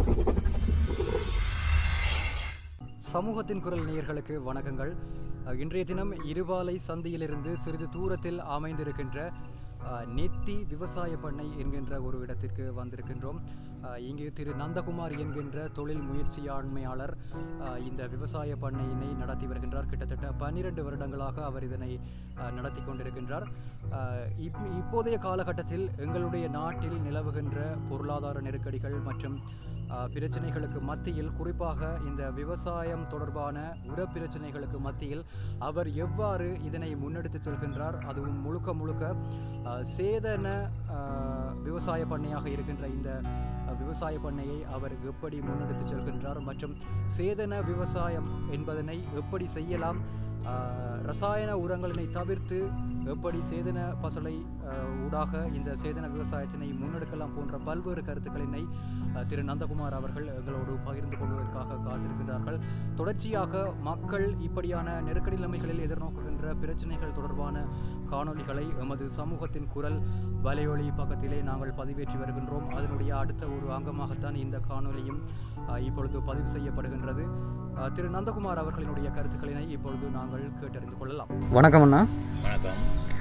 சமூகத்தின் குரல் நேயர்களுக்கு வணக்கங்கள் அஹ், இன்றைய தினம் இருபாலை சந்தியிலிருந்து சிறிது தூரத்தில் அமைந்திருக்கின்ற அஹ், நெத்தி விவசாய பண்ணை என்கின்ற ஒரு இடத்திற்கு வந்திருக்கின்றோம் அஹ், இங்கு திரு நந்தகுமார் என்கின்ற தொழில் முயற்சியாண்மையாளர் அஹ், இந்த விவசாய பண்ணையினை நடத்தி வருகின்றார் கிட்டத்தட்ட பன்னிரண்டு வருடங்களாக அவர் இதனை அஹ், நடத்தி கொண்டிருக்கின்றார் அஹ், இப் இப்போதைய காலகட்டத்தில் எங்களுடைய நாட்டில் நிலவுகின்ற பொருளாதார நெருக்கடிகள் மற்றும் அஹ், பிரச்சனைகளுக்கு மத்தியில் குறிப்பாக இந்த விவசாயம் தொடர்பான உர பிரச்சனைகளுக்கு மத்தியில் அவர் எவ்வாறு இதனை முன்னெடுத்து செல்கின்றார் அதுவும் முழுக்க முழுக்க அஹ், சேதன அஹ், விவசாய பண்ணையாக இருக்கின்ற இந்த அஹ், விவசாய பண்ணையை அவர் எப்படி முன்னெடுத்து செல்கின்றார் மற்றும் சேதன விவசாயம் என்பதனை எப்படி செய்யலாம் அஹ், ரசாயன உரங்களினை தவிர்த்து எப்படி சேதன பசலை அஹ், ஊடாக இந்த சேதன விவசாயத்தினை முன்னெடுக்கலாம் போன்ற பல்வேறு கருத்துக்களினை அஹ், திரு நந்தகுமார் அவர்கள் எங்களோடு பகிர்ந்து கொள்வதற்காக காத்திருக்கிறார்கள் தொடர்ச்சியாக மக்கள் இப்படியான நெருக்கடி நிலைமைகளில் எதிர்நோக்குகின்ற பிரச்சனைகள் தொடர்பான காணொளிகளை எமது சமூகத்தின் குரல் வலையொலி பக்கத்திலே நாங்கள் பதிவேற்றி வருகின்றோம் அதனுடைய அடுத்த ஒரு அங்கமாகத்தான் இந்த காணொளியும் அஹ், இப்பொழுது பதிவு செய்யப்படுகின்றது அஹ், திரு நந்தகுமார் அவர்களினுடைய கருத்துக்களினை இப்பொழுது நாங்கள் கேட்டறிந்து கொள்ளலாம் வணக்கம் அண்ணா வணக்கம்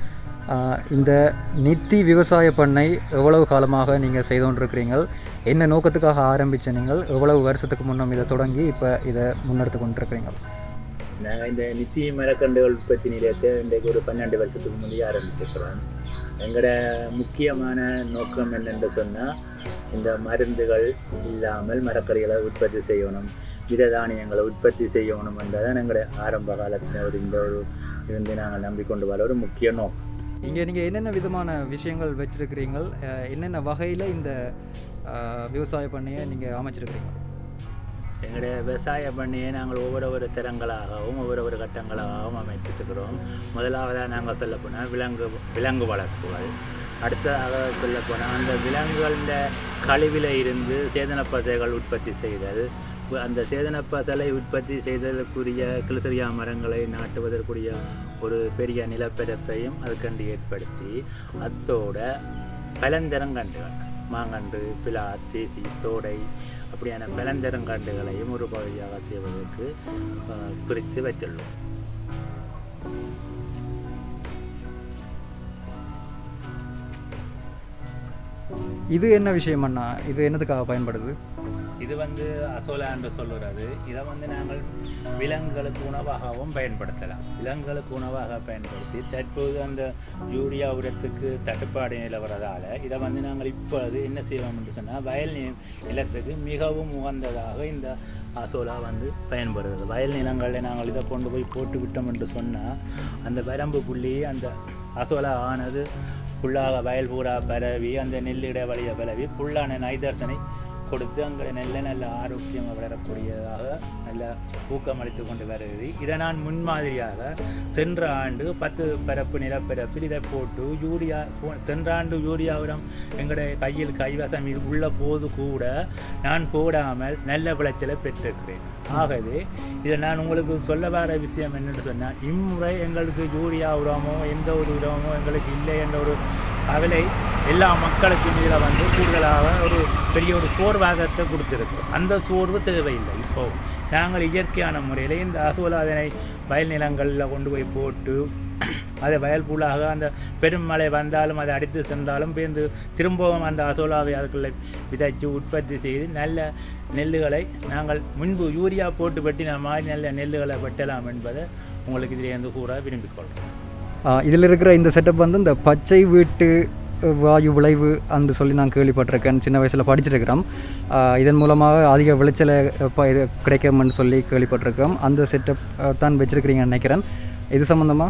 இந்த நித்தி விவசாய பண்ணை எவ்வளவு காலமாக நீங்கள் செய்து கொண்டிருக்கிறீங்கள் என்ன நோக்கத்துக்காக ஆரம்பித்த நீங்கள் எவ்வளவு வருஷத்துக்கு முன்னம் இதை தொடங்கி இப்போ இதை முன்னெடுத்து கொண்டிருக்கிறீங்க நாங்கள் இந்த நித்திய மரக்கன்றுகள் உற்பத்தி நிலையத்தை இன்றைக்கு ஒரு பன்னெண்டு வருஷத்துக்கு முந்தைய ஆரம்பிச்சிருக்கிறோம் எங்களோட முக்கியமான நோக்கம் என்னென்று சொன்னால் இந்த மருந்துகள் இல்லாமல் மரக்கறிகளை உற்பத்தி செய்யணும் வித தானியங்களை உற்பத்தி செய்யணும் என்றதான் எங்களுடைய ஆரம்ப காலத்தில் ஒரு இந்த ஒரு இருந்து நாங்கள் நம்பிக்கொண்டு வர ஒரு முக்கிய நோக்கம் இங்கே நீங்கள் என்னென்ன விதமான விஷயங்கள் வச்சுருக்கிறீங்கள் என்னென்ன வகையில் இந்த அஹ், விவசாய பண்ணையை நீங்கள் அமைச்சிருக்கிறீங்க எங்களுடைய விவசாய பண்ணையை நாங்கள் ஒவ்வொரு ஒரு திறங்களாகவும் ஒவ்வொரு ஒரு கட்டங்களாகவும் அமைத்திருக்கிறோம் முதலாவதாக நாங்கள் சொல்ல போனால் விலங்கு விலங்கு வளர்ப்புகள் அடுத்ததாக சொல்ல போனால் அந்த விலங்குகளின் கழிவில் இருந்து சேதனப்பசைகள் உற்பத்தி செய்தல் உ- அந்த சேதனப்பசலை உற்பத்தி செய்ததற்குரிய கிளிசரியா மரங்களை நாட்டுவதற்குரிய ஒரு பெரிய நிலப்பரப்பையும் அதுக்கண்டு ஏற்படுத்தி அத்தோட பலந்தரங்கன்றுகள் மாங்கன்று பிலா தேசி தோடை அப்படியான பலந்தரங்காண்டுகளையும் ஒரு பகுதியாக செய்வதற்கு அஹ், பிரித்து வைத்துள்ளோம் இது என்ன விஷயம் அண்ணா இது என்னதுக்காக பயன்படுது இது வந்து அசோலா என்று சொல்லுறது இதை வந்து நாங்கள் விலங்குகளுக்கு உணவாகவும் பயன்படுத்தலாம் விலங்குகளுக்கு உணவாக பயன்படுத்தி தற்போது அந்த யூரியா உரத்துக்கு தட்டுப்பாடு நிலவரதால் இதை வந்து நாங்கள் இப்பொழுது என்ன செய்வோம் என்று சொன்னால் வயல் நி- நிலத்துக்கு மிகவும் உகந்ததாக இந்த அசோலா வந்து பயன்படுகிறது வயல் நிலங்களில் நாங்கள் இதை கொண்டு போய் போட்டு விட்டோம் என்று சொன்னால் அந்த வரம்பு புள்ளி அந்த அசோலா ஆனது புல்லாக வயல் பூரா பரவி அந்த நெல் இடைவெளியை பரவி புல்லான நைதர்சனை கொடுத்து அங்கே நெல்லை நல்ல ஆரோக்கியமாக வளரக்கூடியதாக நல்ல ஊக்கமளித்து கொண்டு வருகிறது இதை நான் முன்மாதிரியாக சென்ற ஆண்டு பத்து பரப்பு நிலப்பரப்பில் இதை போட்டு யூரியா போ- சென்ற ஆண்டு யூரியா உரம் எங்களுடைய கையில் கைவசம் உள்ள போது கூட நான் போடாமல் நல்ல விளைச்சலை பெற்றிருக்கிறேன் ஆகவே இதை நான் உங்களுக்கு சொல்ல வர விஷயம் என்னன்னு சொன்னால் இம்முறை எங்களுக்கு யூரியா உரமோ எந்த ஒரு உரமோ எங்களுக்கு இல்லை என்ற ஒரு கவலை எல்லா மக்களுக்கும் இதில் வந்து கூடுதலாக ஒரு பெரிய ஒரு சோர்வாகத்தை கொடுத்துருக்கு அந்த சோர்வு தேவையில்லை இப்போ நாங்கள் இயற்கையான முறையில் இந்த அசோலாதனை வயல் நிலங்களில் கொண்டு போய் போட்டு அதை வயல் புல்லாக அந்த பெரும் மழை வந்தாலும் அதை அடித்து சென்றாலும் பேர்ந்து திரும்பவும் அந்த அசோலாவை அதுக்குள்ள விதைச்சு உற்பத்தி செய்து நல்ல நெல்லுகளை நாங்கள் முன்பு யூரியா போட்டு வெட்டின மாதிரி நல்ல நெல்லுகளை வெட்டலாம் என்பதை உங்களுக்கு இதிலேருந்து கூற விரும்பிக் கொள்கிறோம் இதில் இருக்கிற இந்த செட்டப் வந்து இந்த பச்சை வீட்டு அஹ், வாயு விளைவு அந்த சொல்லி நான் கேள்விப்பட்டிருக்கேன் சின்ன வயசில் படிச்சிருக்கிறோம் ஆஹ், இதன் மூலமாக அதிக விளைச்சலை அஹ், ப- இது கிடைக்கும்னு சொல்லி கேள்விப்பட்டிருக்கோம் அந்த செட்டப் தான் வச்சுருக்கிறீங்கன்னு நினைக்கிறேன் இது சம்மந்தமாக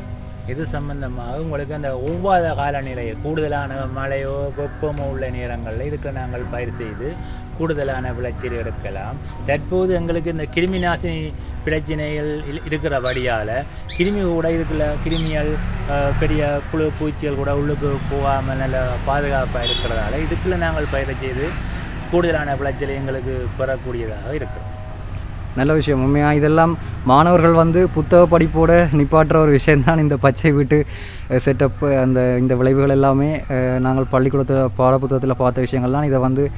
இது சம்பந்தமாக உங்களுக்கு அந்த ஒவ்வாத காலநிலையை கூடுதலான மழையோ வெப்பமோ உள்ள நேரங்களில் இதுக்கு நாங்கள் பயிர் செய்து கூடுதலான விளைச்சல் எடுக்கலாம் தற்போது எங்களுக்கு இந்த கிருமி நாசினி பிரச்சனைகள் இல்- இருக்கிறபடியால் கிருமி கூட இதுக்குள்ள கிருமிகள் அஹ், பெரிய புழு பூச்சிகள் கூட உள்ளுக்கு போகாமல் நல்ல பாதுகாப்பாக இருக்கிறதால இதுக்குள்ள நாங்கள் பயிரை செய்து கூடுதலான விளைச்சலை எங்களுக்கு பெறக்கூடியதாக இருக்கிறோம் நல்ல விஷயம் உண்மையாக இதெல்லாம் மாணவர்கள் வந்து புத்தக படிப்போட நிப்பாட்டுற ஒரு விஷயம்தான் இந்த பச்சை வீட்டு செட்டப் அந்த இந்த விளைவுகள் எல்லாமே அஹ், நாங்கள் பள்ளிக்கூடத்தில் பாடப்புத்தகத்தில் பார்த்த விஷயங்கள்லாம் இதை வந்து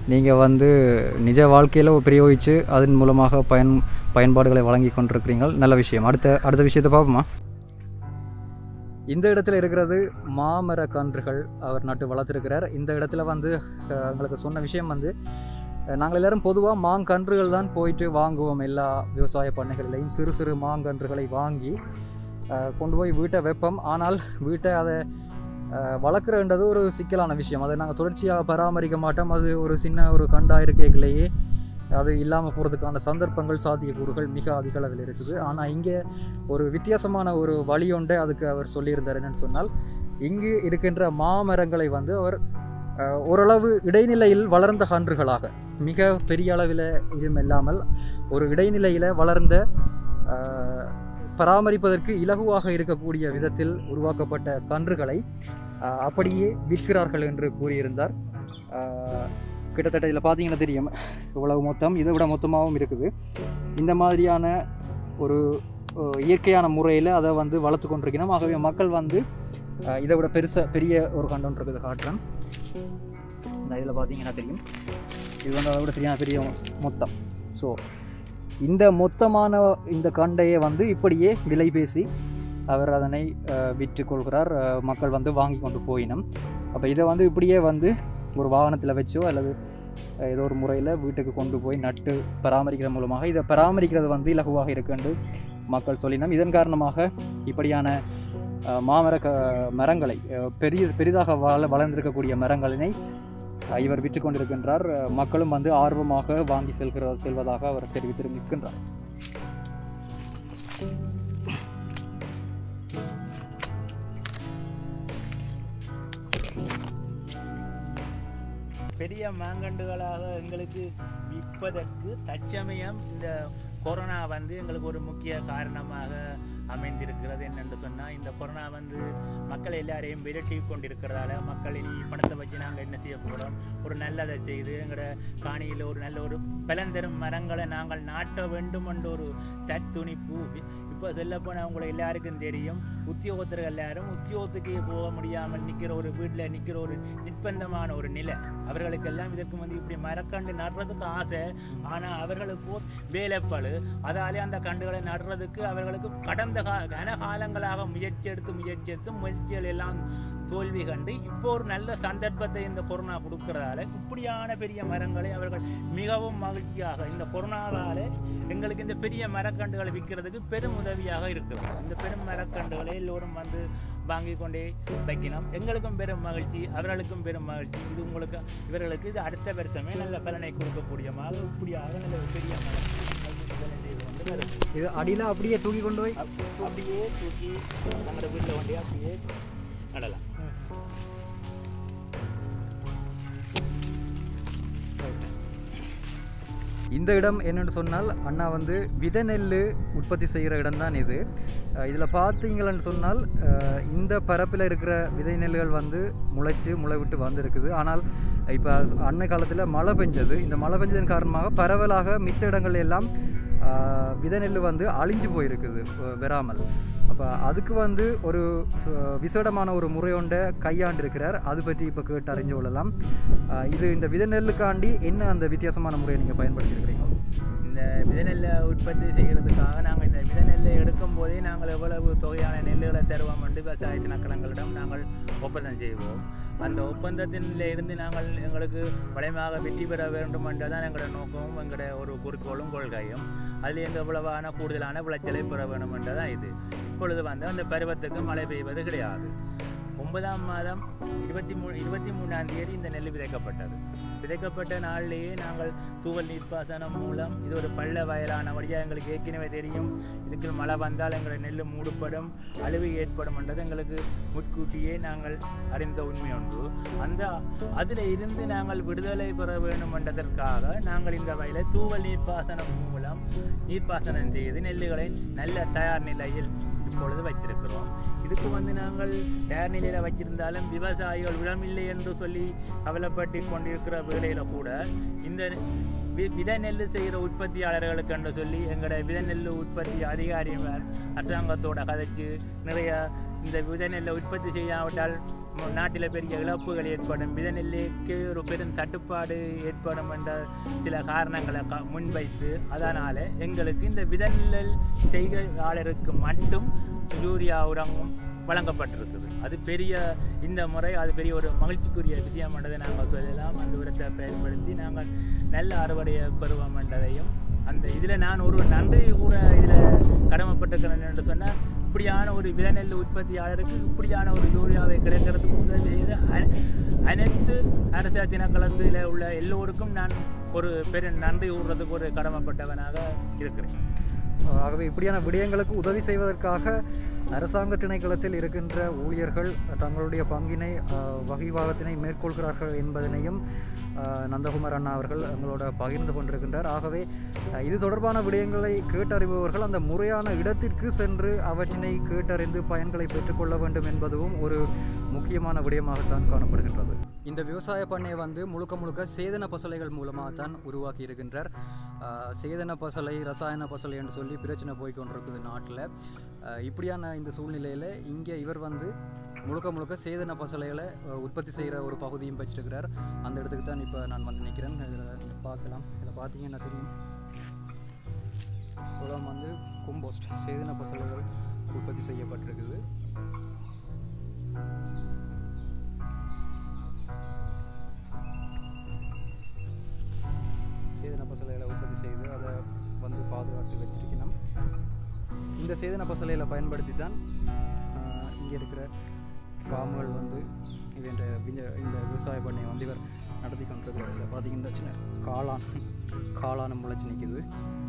நீங்கள் வந்து நிஜ வாழ்க்கையில் பிரயோகித்து அதன் மூலமாக பயன் பயன்பாடுகளை வழங்கி கொண்டிருக்கிறீர்கள் நல்ல விஷயம் அடுத்த அடுத்த விஷயத்தை பார்ப்போமா இந்த இடத்துல இருக்கிறது மாமர கன்றுகள் அவர் நட்டு வளர்த்துருக்கிறார் இந்த இடத்துல வந்து அஹ், எங்களுக்கு சொன்ன விஷயம் வந்து அஹ், நாங்கள் எல்லாரும் பொதுவாக மாங்கன்றுகள் தான் போயிட்டு வாங்குவோம் எல்லா விவசாய பண்ணைகளிலையும் சிறு சிறு மாங்கன்றுகளை வாங்கி அஹ், கொண்டு போய் வீட்டை வைப்போம் ஆனால் வீட்டை அதை அஹ், வளர்க்குறன்றது ஒரு சிக்கலான விஷயம் அதை நாங்கள் தொடர்ச்சியாக பராமரிக்க மாட்டோம் அது ஒரு சின்ன ஒரு கண்டா இருக்கைகளையே அது இல்லாமல் போகிறதுக்கான சந்தர்ப்பங்கள் சாத்தியக்கூறுகள் மிக அதிக அளவில் இருக்குது ஆனால் இங்கே ஒரு வித்தியாசமான ஒரு வழி ஒன்றை அதுக்கு அவர் சொல்லியிருந்தார் என்னன்னு சொன்னால் இங்கு இருக்கின்ற மாமரங்களை வந்து அவர் அஹ், ஓரளவு இடைநிலையில் வளர்ந்த கன்றுகளாக மிக பெரிய அளவில் இதுவும் இல்லாமல் ஒரு இடைநிலையில் வளர்ந்த அஹ், பராமரிப்பதற்கு இலகுவாக இருக்கக்கூடிய விதத்தில் உருவாக்கப்பட்ட கன்றுகளை அஹ், அப்படியே விற்கிறார்கள் என்று கூறியிருந்தார் அஹ், கிட்டத்தட்ட இதில் பார்த்தீங்கன்னா தெரியும் இவ்வளவு மொத்தம் இதை விட மொத்தமாகவும் இருக்குது இந்த மாதிரியான ஒரு அஹ், இயற்கையான முறையில் அதை வந்து வளர்த்து கொண்டிருக்கணும் ஆகவே மக்கள் வந்து அஹ், இதை விட பெருசாக பெரிய ஒரு கண்டம் இருக்குது காட்டுறேன் இந்த இதில் பார்த்தீங்கன்னா தெரியும் இது வந்து அதை விட சரியான பெரிய மொத்தம் ஸோ இந்த மொத்தமான இந்த கண்டையை வந்து இப்படியே விலை பேசி அவர் அதனை அஹ், விற்று கொள்கிறார் அஹ், மக்கள் வந்து வாங்கி கொண்டு போயினம் அப்போ இதை வந்து இப்படியே வந்து ஒரு வாகனத்தில் வச்சோ அல்லது அஹ், ஏதோ ஒரு முறையில் வீட்டுக்கு கொண்டு போய் நட்டு பராமரிக்கிற மூலமாக இதை பராமரிக்கிறது வந்து இலகுவாக இருக்குன்னு மக்கள் சொல்லினோம் இதன் காரணமாக இப்படியான அஹ், மாமர க மரங்களை அஹ், பெரிய பெரிதாக வள வளர்ந்திருக்கக்கூடிய மரங்களினை அஹ், இவர் விற்று கொண்டிருக்கின்றார் அஹ், மக்களும் வந்து ஆர்வமாக வாங்கி செல்கிற செல்வதாக அவர் தெரிவித்து நிற்கின்றார் பெரிய மாங்கண்டுகளாக எங்களுக்கு விற்பதற்கு தற்சமயம் இந்த கொரோனா வந்து எங்களுக்கு ஒரு முக்கிய காரணமாக அமைந்திருக்கிறது என்னென்று சொன்னால் இந்த கொரோனா வந்து மக்கள் எல்லாரையும் விரட்டி கொண்டிருக்கிறதால மக்கள் இனி பணத்தை வச்சு நாங்கள் என்ன செய்ய போகிறோம் ஒரு நல்லதை செய்து எங்களோட காணியில் ஒரு நல்ல ஒரு பலந்தரும் மரங்களை நாங்கள் நாட்ட வேண்டும் என்ற ஒரு தற்துணிப்பு இப்போ சொல்லப்போனால் அவங்களை எல்லாருக்கும் தெரியும் உத்தியோகத்தர்கள் எல்லாரும் உத்தியோகத்துக்கு போக முடியாமல் நிற்கிற ஒரு வீட்டில் நிற்கிற ஒரு நிர்பந்தமான ஒரு நிலை அவர்களுக்கெல்லாம் இதற்கு வந்து இப்படி மரக்கண்டு நடுறதுக்கு ஆசை ஆனால் அவர்களுக்கு வேலைப்பழு அதாலே அந்த கண்டுகளை நடுறதுக்கு அவர்களுக்கு கடந்த கா கன காலங்களாக முயற்சி எடுத்து முயற்சி எடுத்து முயற்சிகள் எல்லாம் தோல்வி கண்டு இப்போ ஒரு நல்ல சந்தர்ப்பத்தை இந்த கொரோனா கொடுக்கறதால இப்படியான பெரிய மரங்களை அவர்கள் மிகவும் மகிழ்ச்சியாக இந்த கொரோனாவால் எங்களுக்கு இந்த பெரிய மரக்கண்டுகளை விற்கிறதுக்கு பெரும் உதவியாக இருக்கிறது இந்த பெரும் மரக்கண்டுகளை எல்லோரும் வந்து வாங்கி கொண்டே வைக்கணும் எங்களுக்கும் பெரும் மகிழ்ச்சி அவர்களுக்கும் பெரும் மகிழ்ச்சி இது உங்களுக்கு இவர்களுக்கு இது அடுத்த வருஷமே நல்ல பலனை கொடுக்கக்கூடியமாக இப்படியாக நல்ல ஒரு பெரிய மரம் முதலை செய்து கொண்டு வரும் இது அடியில் அப்படியே தூக்கி கொண்டு போய் அப்~ அப்படியே தூக்கி நம்மளோட வீட்டில் கொண்டே அப்படியே நடலாம் இந்த இடம் என்னன்னு சொன்னால் அண்ணா வந்து வித நெல் உற்பத்தி செய்கிற இடம் தான் இது இதில் பார்த்தீங்களன்னு சொன்னால் அஹ், இந்த பரப்பில் இருக்கிற விதை நெல்கள் வந்து முளைச்சு முளை விட்டு வந்திருக்குது ஆனால் இப்போ அண்மை காலத்தில் மழை பெஞ்சது இந்த மழை பெஞ்சதன் காரணமாக பரவலாக மிச்ச இடங்கள் எல்லாம் அஹ், விதை நெல் வந்து அழிஞ்சு போயிருக்குது அஹ், வராமல் அப்போ அதுக்கு வந்து ஒரு ச- விசேடமான ஒரு முறை ஒன்றை கையாண்டிருக்கிறார் அது பற்றி இப்போ கேட்டு அறிஞ்சு கொள்ளலாம் அஹ், இது இந்த விதை நெல்லுக்காண்டி என்ன அந்த வித்தியாசமான முறையை நீங்கள் பயன்படுத்தியிருக்கிறீங்க இந்த விதைநெல்லை உற்பத்தி செய்கிறதுக்காக நாங்கள் இந்த விதைநெல்லை எடுக்கும் போதே நாங்கள் எவ்வளவு தொகையான நெல்லுகளை தருவோம் என்று விவசாய திணைக்களங்களிடம் நாங்கள் ஒப்பந்தம் செய்வோம் அந்த ஒப்பந்தத்தில இருந்து நாங்கள் எங்களுக்கு வளமாக வெற்றி பெற வேண்டும் என்றதான் எங்களோட நோக்கமும் எங்களுடைய ஒரு குறிக்கோளும் கொள்கையும் அதில் எந்த எவ்வளவான கூடுதலான விளைச்சலை பெற வேண்டும் என்றதான் இது இப்பொழுது வந்து அந்த பருவத்துக்கு மழை பெய்வது கிடையாது ஒன்பதாம் மாதம் இருபத்தி மூணு இருபத்தி மூணாம் தேதி இந்த நெல் விதைக்கப்பட்டது விதைக்கப்பட்ட நாளிலேயே நாங்கள் தூவல் நீர்ப்பாசனம் மூலம் இது ஒரு பள்ள வயலான வழியாக எங்களுக்கு ஏற்கனவே தெரியும் இதுக்கு மழை வந்தால் எங்களுடைய நெல் மூடப்படும் அழிவு ஏற்படும் என்றது எங்களுக்கு முன்கூட்டியே நாங்கள் அறிந்த உண்மை ஒன்று அந்த அதில் இருந்து நாங்கள் விடுதலை பெற வேண்டும் என்றதற்காக நாங்கள் இந்த வயலை தூவல் நீர்ப்பாசனம் மூலம் நீர்ப்பாசனம் செய்து நெல்லுகளை நல்ல தயார் நிலையில் இப்பொழுது வைத்திருக்கிறோம் இதுக்கு வந்து நாங்கள் தயார் நிலையில் வச்சிருந்தாலும் விவசாயிகள் விடமில்லை என்று சொல்லி கவலைப்பட்டு கொண்டிருக்கிற வேளையில் கூட இந்த வி- விதை நெல் செய்கிற உற்பத்தியாளர்களுக்கு என்று சொல்லி எங்களோட விதை நெல் உற்பத்தி அதிகாரி அரசாங்கத்தோட கதைச்சு நிறைய இந்த விதை நெல்லை உற்பத்தி செய்யாவிட்டால் நாட்டில் பெரிய இழப்புகள் ஏற்படும் வித நெல்லுக்கு ஒரு பெரும் தட்டுப்பாடு ஏற்படும் என்ற சில காரணங்களை க- முன்வைத்து அதனால் எங்களுக்கு இந்த விதநெல் செய்கையாளருக்கு மட்டும் யூரியா உரமும் வழங்கப்பட்டிருக்குது அது பெரிய இந்த முறை அது பெரிய ஒரு மகிழ்ச்சிக்குரிய விஷயம் என்றதை நாங்கள் சொல்லலாம் அந்த உரத்தை பயன்படுத்தி நாங்கள் நல்ல அறுவடையை பெறுவோம் என்றதையும் அந்த இதில் நான் ஒரு நன்றி கூட இதில் கடமைப்பட்டிருக்கிறேன் என்று சொன்னால் இப்படியான ஒரு விளைநெல் உற்பத்தியாளருக்கு இப்படியான ஒரு யூரியாவை கிடைக்கிறதுக்கு உதவி செய்த அன- அனைத்து அரச தினக்களத்தில் உள்ள எல்லோருக்கும் நான் ஒரு பெரும் நன்றி கூறுறதுக்கு ஒரு கடமைப்பட்டவனாக இருக்கிறேன் ஆகவே இப்படியான விடயங்களுக்கு உதவி செய்வதற்காக அரசாங்க திணைக்களத்தில் இருக்கின்ற ஊழியர்கள் தங்களுடைய பங்கினை அஹ், வகிவாகத்தினை மேற்கொள்கிறார்கள் என்பதனையும் அஹ், நந்தகுமார் அண்ணா அவர்கள் எங்களோட பகிர்ந்து கொண்டிருக்கின்றார் ஆகவே அஹ், இது தொடர்பான விடயங்களை கேட்டறிபவர்கள் அந்த முறையான இடத்திற்கு சென்று அவற்றினை கேட்டறிந்து பயன்களை பெற்றுக்கொள்ள வேண்டும் என்பதும் ஒரு முக்கியமான விடயமாகத்தான் காணப்படுகின்றது இந்த விவசாய பண்ணையை வந்து முழுக்க முழுக்க சேதன பசலைகள் மூலமாக தான் உருவாக்கி இருக்கின்றார் அஹ், சேதன பசலை ரசாயன பசலை என்று சொல்லி பிரச்சனை போய் கொண்டிருக்குது நாட்டில் இப்படியான இந்த சூழ்நிலையில் இங்கே இவர் வந்து முழுக்க முழுக்க சேதன பசலைகளை அஹ், உற்பத்தி செய்கிற ஒரு பகுதியும் வச்சிருக்கிறார் அந்த இடத்துக்கு தான் இப்போ நான் வந்து நிற்கிறேன் இதில் பார்க்கலாம் இதில் பார்த்தீங்கன்னா தெரியும் புலம் வந்து கும்போஸ்ட் சேதன பசலைகள் உற்பத்தி செய்யப்பட்டிருக்குது சேதன பசலைகளை உற்பத்தி செய்து அதை வந்து பாதுகாத்து வச்சிருக்கணும் இந்த சேதன பசலைகளை பயன்படுத்தி தான் இங்கே இருக்கிற ஃபார்ம்கள் வந்து இது என்ற விஞ்ச- இந்த விவசாய பண்ணையை வந்து இவர் நடத்தி கொண்டிருக்கிறார் இதில் பார்த்தீங்கன்னா சின்ன காளான் காளான் முளைச்சி நிற்குது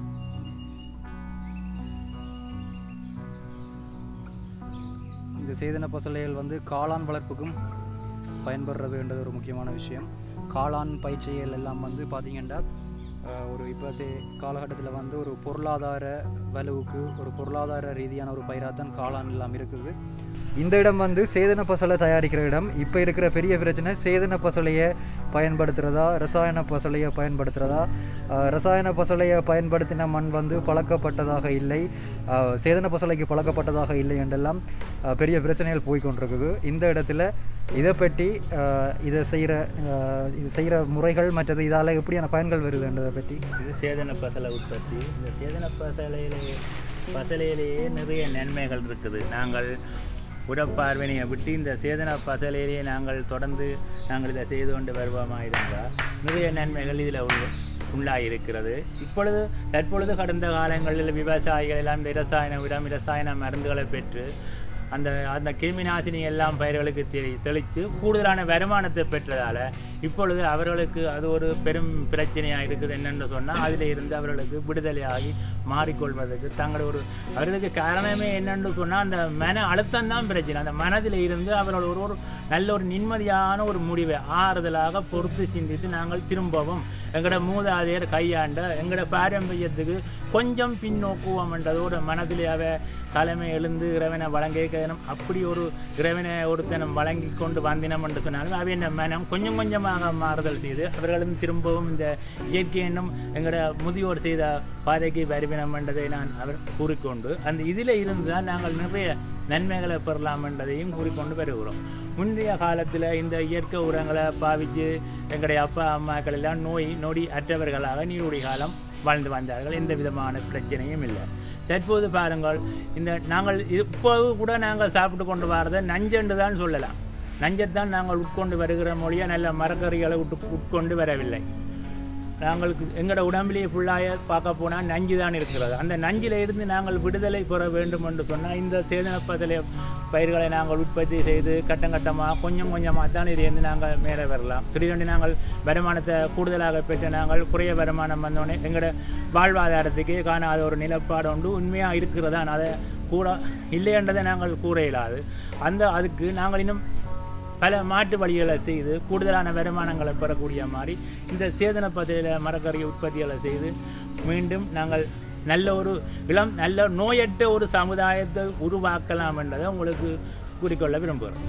இந்த சேதன பசலைகள் வந்து காளான் வளர்ப்புக்கும் பயன்படுறதுன்றது ஒரு முக்கியமான விஷயம் காளான் பயிற்சிகள் எல்லாம் வந்து பார்த்திங்கன்னா அஹ், ஒரு இப்போத்தே காலகட்டத்தில் வந்து ஒரு பொருளாதார வலுவுக்கு ஒரு பொருளாதார ரீதியான ஒரு பயிராக தான் காளான் எல்லாம் இருக்குது இந்த இடம் வந்து சேதன பசலை தயாரிக்கிற இடம் இப்போ இருக்கிற பெரிய பிரச்சனை சேதன பசலையை பயன்படுத்துகிறதா ரசாயன பசலையை பயன்படுத்துகிறதா அஹ், ரசாயன பசலையை பயன்படுத்தின மண் வந்து பழக்கப்பட்டதாக இல்லை அஹ், சேதன பசலைக்கு பழக்கப்பட்டதாக இல்லை என்றெல்லாம் அஹ், பெரிய பிரச்சனைகள் போய் கொண்டிருக்குது இந்த இடத்துல இதை பற்றி அஹ், இதை செய்கிற இது செய்கிற முறைகள் மற்றது இதால் எப்படியான பயன்கள் வருதுன்றதை பற்றி இது சேதன பசலை உற்பத்தி இந்த சேதன பசலையிலே பசலையிலேயே நிறைய நன்மைகள் இருக்குது நாங்கள் உடற்பார்வையை விட்டு இந்த சேதன பசலையிலேயே நாங்கள் தொடர்ந்து நாங்கள் இதை செய்து கொண்டு வருவோமா இருந்தால் நிறைய நன்மைகள் இதில் உண்டாயிருக்கிறது இப்பொழுது தற்பொழுது கடந்த காலங்களில் விவசாயிகள் எல்லாம் இந்த இரசாயன விடம் இரசாயன மருந்துகளை பெற்று அந்த அந்த கிருமி நாசினி எல்லாம் பயிர்களுக்கு தெளி தெளித்து கூடுதலான வருமானத்தை பெற்றதால் இப்பொழுது அவர்களுக்கு அது ஒரு பெரும் பிரச்சனையாக இருக்குது என்னென்னு சொன்னால் அதில் இருந்து அவர்களுக்கு விடுதலையாகி மாறிக்கொள்வதற்கு தங்கள் ஒரு அவர்களுக்கு காரணமே என்னென்னு சொன்னால் அந்த மன அழுத்தம் தான் பிரச்சனை அந்த மனதில் இருந்து அவர்கள் ஒரு ஒரு நல்ல ஒரு நிம்மதியான ஒரு முடிவை ஆறுதலாக பொறுத்து சிந்தித்து நாங்கள் திரும்பவும் எங்களோட மூதாதையர் கையாண்ட எங்களோட பாரம்பரியத்துக்கு கொஞ்சம் பின்னோக்குவோம் என்றதோட மனதிலே அவ தலைமை எழுந்து இறைவனை வழங்கிக்கணும் அப்படி ஒரு இறைவனை ஒருத்தனம் வழங்கி கொண்டு வந்தினம் என்று சொன்னாலும் அவை என்ன மனம் கொஞ்சம் கொஞ்சமாக மாறுதல் செய்து அவர்களும் திரும்பவும் இந்த இயற்கை என்னும் எங்களோட முதியோர் செய்த பாதைக்கு வருவினம் என்றதை நான் அவர் கூறிக்கொண்டு அந்த இதில் இருந்து தான் நாங்கள் நிறைய நன்மைகளை பெறலாம் என்றதையும் கூறிக்கொண்டு வருகிறோம் முந்தைய காலத்தில் இந்த இயற்கை உரங்களை பாவித்து எங்களுடைய அப்பா அம்மாக்கள் எல்லாம் நோய் நொடி அற்றவர்களாக நீருடைய காலம் வாழ்ந்து வந்தார்கள் எந்த விதமான பிரச்சனையும் இல்லை தற்போது பாருங்கள் இந்த நாங்கள் இப்போது கூட நாங்கள் சாப்பிட்டு கொண்டு வரதை நஞ்சென்று தான் சொல்லலாம் நஞ்சைத்தான் நாங்கள் உட்கொண்டு வருகிற மொழியை நல்ல மரக்கறிகளை உட்டு உட்கொண்டு வரவில்லை நாங்களுக்கு எங்களோட உடம்பிலேயே ஃபுல்லாக பார்க்க போனால் நஞ்சு தான் இருக்கிறது அந்த நஞ்சில் இருந்து நாங்கள் விடுதலை பெற வேண்டும் என்று சொன்னால் இந்த சேதனப்பதிலே பயிர்களை நாங்கள் உற்பத்தி செய்து கட்டம் கட்டமாக கொஞ்சம் கொஞ்சமாக தான் இருந்து நாங்கள் மேலே வரலாம் திடீரென்று நாங்கள் வருமானத்தை கூடுதலாக பெற்று நாங்கள் குறைய வருமானம் வந்தோடனே எங்களோட வாழ்வாதாரத்துக்கே காணாத ஒரு நிலப்பாடு உண்டு உண்மையாக இருக்கிறதா அதை கூட இல்லை என்றதை நாங்கள் கூற இயலாது அந்த அதுக்கு நாங்கள் இன்னும் பல மாற்று வழிகளை செய்து கூடுதலான வருமானங்களை பெறக்கூடிய மாதிரி இந்த சேதன பகுதியில் மரக்கறி உற்பத்திகளை செய்து மீண்டும் நாங்கள் நல்ல ஒரு இளம் நல்ல நோயற்ற ஒரு சமுதாயத்தை உருவாக்கலாம் என்றதை உங்களுக்கு கூறிக்கொள்ள விரும்புகிறோம்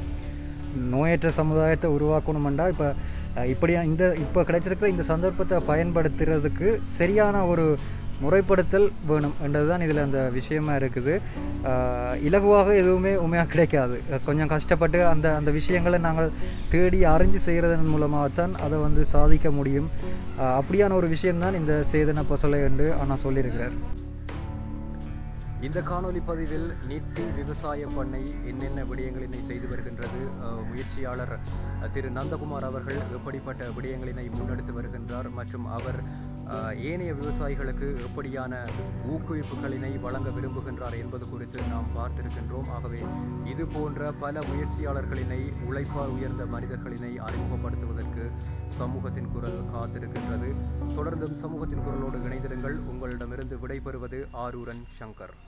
நோயற்ற சமுதாயத்தை உருவாக்கணுமெண்டா இப்போ இப்படியா இந்த இப்போ கிடைச்சிருக்கிற இந்த சந்தர்ப்பத்தை பயன்படுத்துறதுக்கு சரியான ஒரு முறைப்படுத்தல் வேணும் என்றதுதான் இதில் அந்த விஷயமா இருக்குது ஆஹ் இலகுவாக எதுவுமே உண்மையாக கிடைக்காது அஹ் கொஞ்சம் கஷ்டப்பட்டு அந்த அந்த விஷயங்களை நாங்கள் தேடி அறிஞ்சு செய்கிறதன் மூலமாகத்தான் அதை வந்து சாதிக்க முடியும் ஆஹ் அப்படியான ஒரு விஷயம்தான் இந்த சேதன பசலை என்று ஆனால் சொல்லியிருக்கிறார் இந்த காணொளி பதிவில் நீத்தி விவசாய பண்ணை என்னென்ன விடயங்களினை செய்து வருகின்றது அஹ், முயற்சியாளர் அஹ், திரு நந்தகுமார் அவர்கள் எப்படிப்பட்ட விடயங்களினை முன்னெடுத்து வருகின்றார் மற்றும் அவர் அஹ், ஏனைய விவசாயிகளுக்கு எப்படியான ஊக்குவிப்புகளினை வழங்க விரும்புகின்றார் என்பது குறித்து நாம் பார்த்திருக்கின்றோம் ஆகவே இது போன்ற பல முயற்சியாளர்களினை உழைப்பால் உயர்ந்த மனிதர்களினை அறிமுகப்படுத்துவதற்கு சமூகத்தின் குரல் காத்திருக்கின்றது தொடர்ந்தும் சமூகத்தின் குரலோடு இணைந்திருங்கள் உங்களிடமிருந்து விடைபெறுவது ஆரூரன் சங்கர்